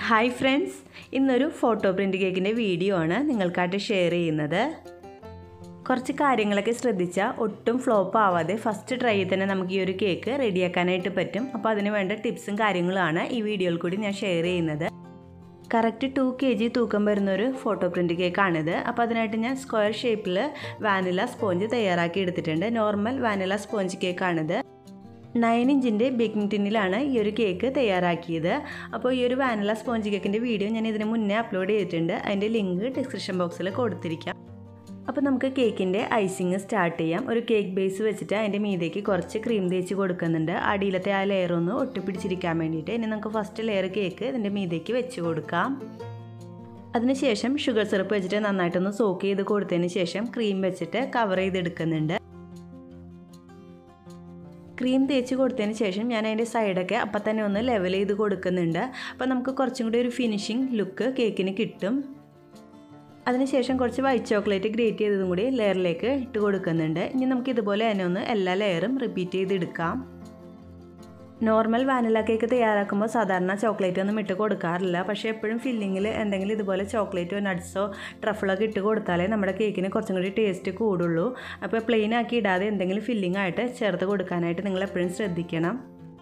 hi friends ഇന്നൊരു photo print കേക്കിൻ്റെ video ആണ് നിങ്ങൾക്കായിട്ട് ഷെയർ ചെയ്യുന്നത് കുറച്ച് കാര്യങ്ങളൊക്കെ ശ്രദ്ധിച്ചാൽ ഒട്ടും ഫ്ലോപ്പ് ആവാതെ ഫസ്റ്റ് ട്രൈ തന്നെ നമുക്ക് ഈ ഒരു കേക്ക് റെഡിയാക്കാനായിട്ട് പറ്റും അപ്പോൾ അതിന് വേണ്ട ടിപ്സും കാര്യങ്ങളുമാണ് ഈ വീഡിയോയിൽ കൂടി ഞാൻ ഷെയർ ചെയ്യുന്നത് കറക്റ്റ് ടു കെ ജി തൂക്കം വരുന്ന ഒരു ഫോട്ടോ പ്രിൻ്റ് കേക്കാണിത് അപ്പോൾ അതിനായിട്ട് ഞാൻ സ്ക്വയർ ഷേപ്പിൽ വാനില സ്പോഞ്ച് തയ്യാറാക്കി എടുത്തിട്ടുണ്ട് നോർമൽ വാനില സ്പോഞ്ച് കേക്കാണിത് നയൻ ഇഞ്ചിൻ്റെ ബേക്കിംഗ് ടിന്നിലാണ് ഈ ഒരു കേക്ക് തയ്യാറാക്കിയത് അപ്പോൾ ഈ ഒരു വാനില സ്പോഞ്ച് കേക്കിൻ്റെ വീഡിയോ ഞാൻ ഇതിന് മുന്നേ അപ്ലോഡ് ചെയ്തിട്ടുണ്ട് അതിൻ്റെ ലിങ്ക് ഡിസ്ക്രിപ്ഷൻ ബോക്സിൽ കൊടുത്തിരിക്കാം അപ്പോൾ നമുക്ക് കേക്കിൻ്റെ ഐസിങ് സ്റ്റാർട്ട് ചെയ്യാം ഒരു കേക്ക് ബേസ് വെച്ചിട്ട് അതിൻ്റെ മീതേക്ക് കുറച്ച് ക്രീം തേച്ച് കൊടുക്കുന്നുണ്ട് അടിയിലത്തെ ആ ലെയർ ഒന്ന് ഒട്ടിപ്പിടിച്ചിരിക്കാൻ വേണ്ടിയിട്ട് ഇനി നമുക്ക് ഫസ്റ്റ് ലെയർ കേക്ക് ഇതിൻ്റെ മീതേക്ക് വെച്ച് കൊടുക്കാം അതിനുശേഷം ഷുഗർ സിറപ്പ് വെച്ചിട്ട് നന്നായിട്ടൊന്ന് സോക്ക് ചെയ്ത് കൊടുത്തതിന് ശേഷം ക്രീം വെച്ചിട്ട് കവർ ചെയ്തെടുക്കുന്നുണ്ട് ക്രീം തേച്ച് കൊടുത്തതിന് ശേഷം ഞാൻ അതിൻ്റെ സൈഡൊക്കെ അപ്പം തന്നെ ഒന്ന് ലെവൽ ചെയ്ത് കൊടുക്കുന്നുണ്ട് അപ്പോൾ നമുക്ക് കുറച്ചും കൂടി ഒരു ഫിനിഷിങ് ലുക്ക് കേക്കിന് കിട്ടും അതിനുശേഷം കുറച്ച് വൈറ്റ് ചോക്ലേറ്റ് ഗ്രേറ്റ് ചെയ്തതും കൂടി ലെയറിലേക്ക് ഇട്ട് കൊടുക്കുന്നുണ്ട് ഇനി നമുക്ക് ഇതുപോലെ തന്നെ ഒന്ന് എല്ലാ ലെയറും റിപ്പീറ്റ് ചെയ്തെടുക്കാം നോർമൽ വാനില കേക്ക് തയ്യാറാക്കുമ്പോൾ സാധാരണ ചോക്ലേറ്റ് ഒന്നും ഇട്ട് കൊടുക്കാറില്ല പക്ഷേ എപ്പോഴും ഫില്ലിങ്ങിൽ എന്തെങ്കിലും ഇതുപോലെ ചോക്ലേറ്റോ നട്ട്സോ ട്രഫിളൊക്കെ ഇട്ട് കൊടുത്താലേ നമ്മുടെ കേക്കിന് കുറച്ചും കൂടി ടേസ്റ്റ് കൂടുള്ളൂ അപ്പോൾ പ്ലെയിൻ ആക്കി ഇടാതെ എന്തെങ്കിലും ഫില്ലിംഗ് ആയിട്ട് ചേർത്ത് കൊടുക്കാനായിട്ട് നിങ്ങൾ എപ്പോഴും ശ്രദ്ധിക്കണം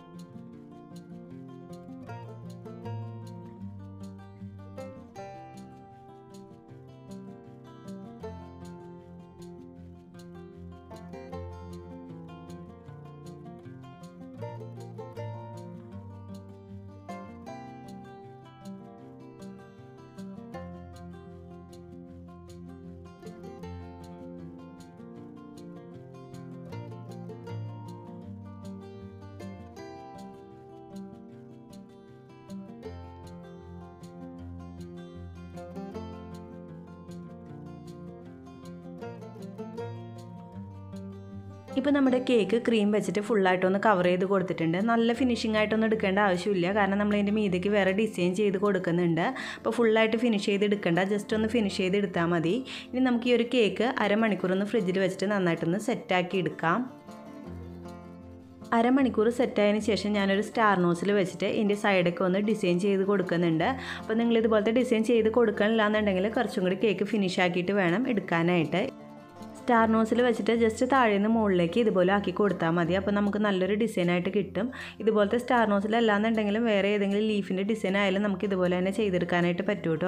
ഇപ്പോൾ നമ്മുടെ കേക്ക് ക്രീം വെച്ചിട്ട് ഫുള്ളായിട്ടൊന്ന് കവർ ചെയ്ത് കൊടുത്തിട്ടുണ്ട് നല്ല ഫിനിഷിംഗ് ആയിട്ടൊന്നും എടുക്കേണ്ട ആവശ്യമില്ല കാരണം നമ്മൾ ഇതിൻ്റെ മീതയ്ക്ക് വേറെ ഡിസൈൻ ചെയ്ത് കൊടുക്കുന്നുണ്ട് അപ്പോൾ ഫുള്ളായിട്ട് ഫിനിഷ് ചെയ്ത് എടുക്കേണ്ട ജസ്റ്റ് ഒന്ന് ഫിനിഷ് ചെയ്ത് എടുത്താൽ മതി ഇനി നമുക്ക് ഈ ഒരു കേക്ക് അരമണിക്കൂർ ഒന്ന് ഫ്രിഡ്ജിൽ വെച്ചിട്ട് നന്നായിട്ടൊന്ന് സെറ്റാക്കി എടുക്കാം അരമണിക്കൂർ സെറ്റായതിന് ശേഷം ഞാനൊരു സ്റ്റാർ നോസിൽ വെച്ചിട്ട് ഇതിൻ്റെ സൈഡൊക്കെ ഒന്ന് ഡിസൈൻ ചെയ്ത് കൊടുക്കുന്നുണ്ട് അപ്പോൾ നിങ്ങൾ ഇതുപോലത്തെ ഡിസൈൻ ചെയ്ത് കൊടുക്കണില്ല എന്നുണ്ടെങ്കിൽ കുറച്ചും കൂടി കേക്ക് ഫിനിഷ് ആക്കിയിട്ട് വേണം എടുക്കാനായിട്ട് സ്റ്റാർ നോസിൽ വെച്ചിട്ട് ജസ്റ്റ് താഴെ നിന്ന് മുകളിലേക്ക് ഇതുപോലെ ആക്കി കൊടുത്താൽ മതി അപ്പോൾ നമുക്ക് നല്ലൊരു ഡിസൈനായിട്ട് കിട്ടും ഇതുപോലത്തെ സ്റ്റാർ നോസിൽ അല്ലാന്നുണ്ടെങ്കിലും വേറെ ഏതെങ്കിലും ലീഫിൻ്റെ ഡിസൈൻ ആയാലും നമുക്ക് ഇതുപോലെ തന്നെ ചെയ്തെടുക്കാനായിട്ട് പറ്റും കേട്ടോ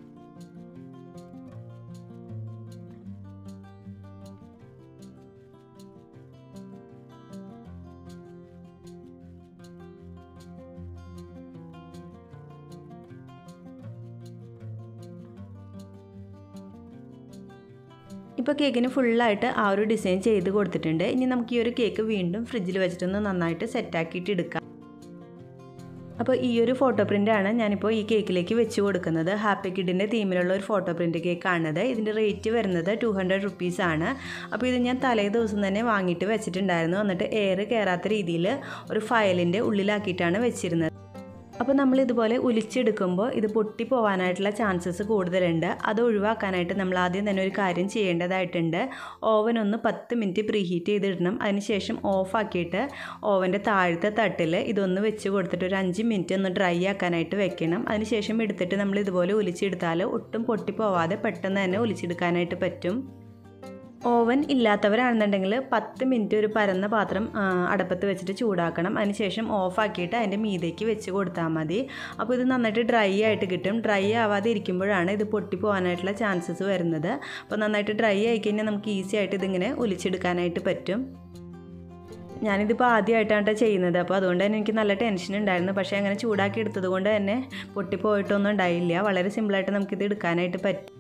ഇപ്പോൾ കേക്കിന് ഫുള്ളായിട്ട് ആ ഒരു ഡിസൈൻ ചെയ്ത് കൊടുത്തിട്ടുണ്ട് ഇനി നമുക്ക് ഈ ഒരു കേക്ക് വീണ്ടും ഫ്രിഡ്ജിൽ വെച്ചിട്ടൊന്ന് നന്നായിട്ട് സെറ്റാക്കിയിട്ട് എടുക്കാം അപ്പോൾ ഈ ഒരു ഫോട്ടോ പ്രിൻ്റാണ് ഞാനിപ്പോൾ ഈ കേക്കിലേക്ക് വെച്ച് കൊടുക്കുന്നത് ഹാപ്പി കിഡിൻ്റെ തീമിലുള്ള ഒരു ഫോട്ടോ പ്രിൻ്റ് കേക്കാണിത് ഇതിൻ്റെ റേറ്റ് വരുന്നത് ടു ഹൺഡ്രഡ് റുപ്പീസാണ് അപ്പോൾ ഇത് ഞാൻ തലേ ദിവസം തന്നെ വാങ്ങിയിട്ട് വെച്ചിട്ടുണ്ടായിരുന്നു എന്നിട്ട് എയർ കയറാത്ത രീതിയിൽ ഒരു ഫയലിൻ്റെ ഉള്ളിലാക്കിയിട്ടാണ് വെച്ചിരുന്നത് അപ്പോൾ നമ്മൾ ഇതുപോലെ ഉലിച്ചെടുക്കുമ്പോൾ ഇത് പൊട്ടി പോകാനായിട്ടുള്ള ചാൻസസ് കൂടുതലുണ്ട് അത് ഒഴിവാക്കാനായിട്ട് നമ്മൾ ആദ്യം തന്നെ ഒരു കാര്യം ചെയ്യേണ്ടതായിട്ടുണ്ട് ഓവൻ ഒന്ന് പത്ത് മിനിറ്റ് പ്രീഹീറ്റ് ചെയ്തിടണം അതിനുശേഷം ഓഫാക്കിയിട്ട് ഓവൻ്റെ താഴത്തെ തട്ടിൽ ഇതൊന്ന് വെച്ച് കൊടുത്തിട്ട് ഒരു അഞ്ച് മിനിറ്റ് ഒന്ന് ഡ്രൈ ആക്കാനായിട്ട് വെക്കണം അതിനുശേഷം എടുത്തിട്ട് നമ്മൾ ഇതുപോലെ ഉലിച്ചെടുത്താൽ ഒട്ടും പൊട്ടി പോവാതെ പെട്ടെന്ന് തന്നെ ഉലിച്ചെടുക്കാനായിട്ട് പറ്റും ഓവൻ ഇല്ലാത്തവരാണെന്നുണ്ടെങ്കിൽ പത്ത് മിനിറ്റ് ഒരു പരന്ന പാത്രം അടപ്പത്ത് വെച്ചിട്ട് ചൂടാക്കണം അതിനുശേഷം ഓഫാക്കിയിട്ട് അതിൻ്റെ മീതേക്ക് വെച്ച് കൊടുത്താൽ മതി അപ്പോൾ ഇത് നന്നായിട്ട് ഡ്രൈ ആയിട്ട് കിട്ടും ഡ്രൈ ആവാതെ ഇരിക്കുമ്പോഴാണ് ഇത് പൊട്ടി പോകാനായിട്ടുള്ള ചാൻസസ് വരുന്നത് അപ്പോൾ നന്നായിട്ട് ഡ്രൈ ആയി കഴിഞ്ഞാൽ നമുക്ക് ഈസി ആയിട്ട് ഇതിങ്ങനെ ഒലിച്ചെടുക്കാനായിട്ട് പറ്റും ഞാനിതിപ്പോൾ ആദ്യമായിട്ടാണ് ചെയ്യുന്നത് അപ്പോൾ അതുകൊണ്ട് തന്നെ എനിക്ക് നല്ല ടെൻഷൻ ഉണ്ടായിരുന്നു പക്ഷേ അങ്ങനെ ചൂടാക്കി എടുത്തത് കൊണ്ട് തന്നെ പൊട്ടിപ്പോയിട്ടൊന്നും ഉണ്ടായില്ല വളരെ സിമ്പിളായിട്ട് നമുക്കിത് എടുക്കാനായിട്ട് പറ്റും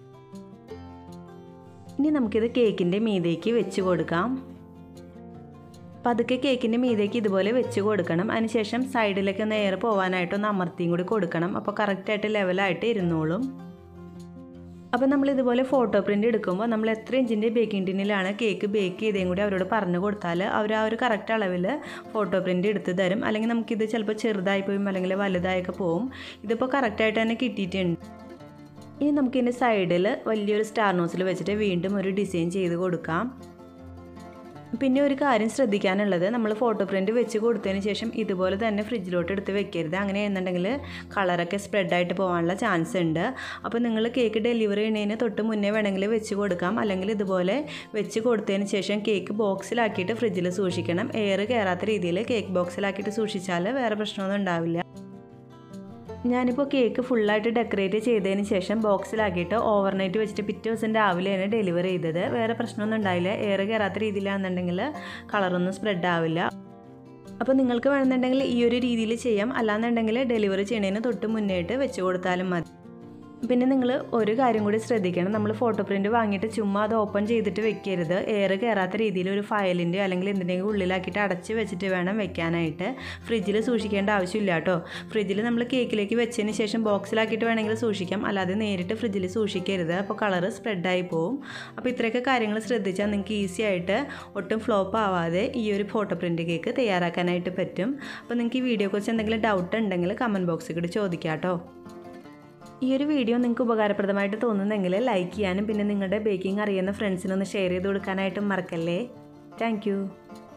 ഇനി നമുക്കിത് കേക്കിൻ്റെ മീതേക്ക് വെച്ച് കൊടുക്കാം പതുക്കെ കേക്കിൻ്റെ മീതേക്ക് ഇതുപോലെ വെച്ച് കൊടുക്കണം അതിനുശേഷം സൈഡിലേക്ക് ഒന്ന് എയർ പോകാനായിട്ടൊന്ന് അമർത്തിയും കൂടി കൊടുക്കണം അപ്പോൾ കറക്റ്റായിട്ട് ലെവലായിട്ട് ഇരുന്നോളും അപ്പോൾ നമ്മൾ ഇതുപോലെ ഫോട്ടോ പ്രിൻ്റ് എടുക്കുമ്പോൾ നമ്മൾ എത്ര ഇഞ്ചിൻ്റെ ബേക്കിംഗ് ടിന്നിലാണ് കേക്ക് ബേക്ക് ചെയ്തേയും കൂടി അവരോട് പറഞ്ഞു കൊടുത്താൽ അവർ ആ ഒരു കറക്റ്റ് അളവിൽ ഫോട്ടോ പ്രിൻ്റ് എടുത്ത് തരും അല്ലെങ്കിൽ നമുക്കിത് ചിലപ്പോൾ ചെറുതായി പോയും അല്ലെങ്കിൽ വലുതായൊക്കെ പോവും ഇതിപ്പോൾ കറക്റ്റായിട്ട് തന്നെ കിട്ടിയിട്ടുണ്ട് ഇനി നമുക്കിതിൻ്റെ സൈഡിൽ വലിയൊരു സ്റ്റാർ നോസിൽ വെച്ചിട്ട് വീണ്ടും ഒരു ഡിസൈൻ ചെയ്ത് കൊടുക്കാം പിന്നെ ഒരു കാര്യം ശ്രദ്ധിക്കാനുള്ളത് നമ്മൾ ഫോട്ടോ പ്രിൻറ്റ് വെച്ച് കൊടുത്തതിന് ശേഷം ഇതുപോലെ തന്നെ ഫ്രിഡ്ജിലോട്ട് എടുത്ത് വെക്കരുത് അങ്ങനെ എന്നുണ്ടെങ്കിൽ കളറൊക്കെ സ്പ്രെഡായിട്ട് പോകാനുള്ള ചാൻസ് ഉണ്ട് അപ്പോൾ നിങ്ങൾ കേക്ക് ഡെലിവറി ചെയ്യുന്നതിന് തൊട്ട് മുന്നേ വേണമെങ്കിൽ വെച്ച് കൊടുക്കാം അല്ലെങ്കിൽ ഇതുപോലെ വെച്ച് കൊടുത്തതിന് ശേഷം കേക്ക് ബോക്സിലാക്കിയിട്ട് ഫ്രിഡ്ജിൽ സൂക്ഷിക്കണം എയർ കയറാത്ത രീതിയിൽ കേക്ക് ബോക്സിലാക്കിയിട്ട് സൂക്ഷിച്ചാൽ വേറെ പ്രശ്നമൊന്നും ഉണ്ടാവില്ല ഞാനിപ്പോൾ കേക്ക് ഫുള്ളായിട്ട് ഡെക്കറേറ്റ് ചെയ്തതിന് ശേഷം ബോക്സിലാക്കിയിട്ട് ഓവർനൈറ്റ് വെച്ചിട്ട് പിറ്റേ ദിവസം രാവിലെയാണ് ഡെലിവറി ചെയ്തത് വേറെ പ്രശ്നമൊന്നും ഉണ്ടായില്ല എയർ കയറാത്ത രീതിയിലാണെന്നുണ്ടെങ്കിൽ കളറൊന്നും സ്പ്രെഡ് ആവില്ല അപ്പോൾ നിങ്ങൾക്ക് വേണമെന്നുണ്ടെങ്കിൽ ഈ ഒരു രീതിയിൽ ചെയ്യാം അല്ലാന്നുണ്ടെങ്കിൽ ഡെലിവറി ചെയ്യുന്നതിന് തൊട്ട് മുന്നേയിട്ട് വെച്ച് കൊടുത്താലും മതി പിന്നെ നിങ്ങൾ ഒരു കാര്യം കൂടി ശ്രദ്ധിക്കണം നമ്മൾ ഫോട്ടോ പ്രിൻറ്റ് വാങ്ങിയിട്ട് ചുമ്മാ അത് ഓപ്പൺ ചെയ്തിട്ട് വെക്കരുത് എയർ കയറാത്ത രീതിയിൽ ഒരു ഫയലിൻ്റെ അല്ലെങ്കിൽ എന്തിൻ്റെയും ഉള്ളിലാക്കിയിട്ട് അടച്ച് വെച്ചിട്ട് വേണം വെക്കാനായിട്ട് ഫ്രിഡ്ജിൽ സൂക്ഷിക്കേണ്ട ആവശ്യമില്ല കേട്ടോ ഫ്രിഡ്ജിൽ നമ്മൾ കേക്കിലേക്ക് വെച്ചതിന് ശേഷം ബോക്സിലാക്കിയിട്ട് വേണമെങ്കിൽ സൂക്ഷിക്കാം അല്ലാതെ നേരിട്ട് ഫ്രിഡ്ജിൽ സൂക്ഷിക്കരുത് അപ്പോൾ കളറ് സ്പ്രെഡായി പോവും അപ്പോൾ ഇത്രയൊക്കെ കാര്യങ്ങൾ ശ്രദ്ധിച്ചാൽ നിങ്ങൾക്ക് ഈസി ആയിട്ട് ഒട്ടും ഫ്ലോപ്പ് ആവാതെ ഈ ഒരു ഫോട്ടോ പ്രിൻറ്റ് കേക്ക് തയ്യാറാക്കാനായിട്ട് പറ്റും അപ്പോൾ നിങ്ങൾക്ക് ഈ വീഡിയോയെക്കുറിച്ച് എന്തെങ്കിലും ഡൗട്ട് ഉണ്ടെങ്കിൽ കമൻറ്റ് ബോക്സിൽ കൂടി ചോദിക്കാം കേട്ടോ ഈ ഒരു വീഡിയോ നിങ്ങൾക്ക് ഉപകാരപ്രദമായിട്ട് തോന്നുന്നെങ്കിൽ ലൈക്ക് ചെയ്യാനും പിന്നെ നിങ്ങളുടെ ബേക്കിംഗ് അറിയുന്ന ഫ്രണ്ട്സിനൊന്ന് ഷെയർ ചെയ്ത് കൊടുക്കാനായിട്ടും മറക്കല്ലേ താങ്ക്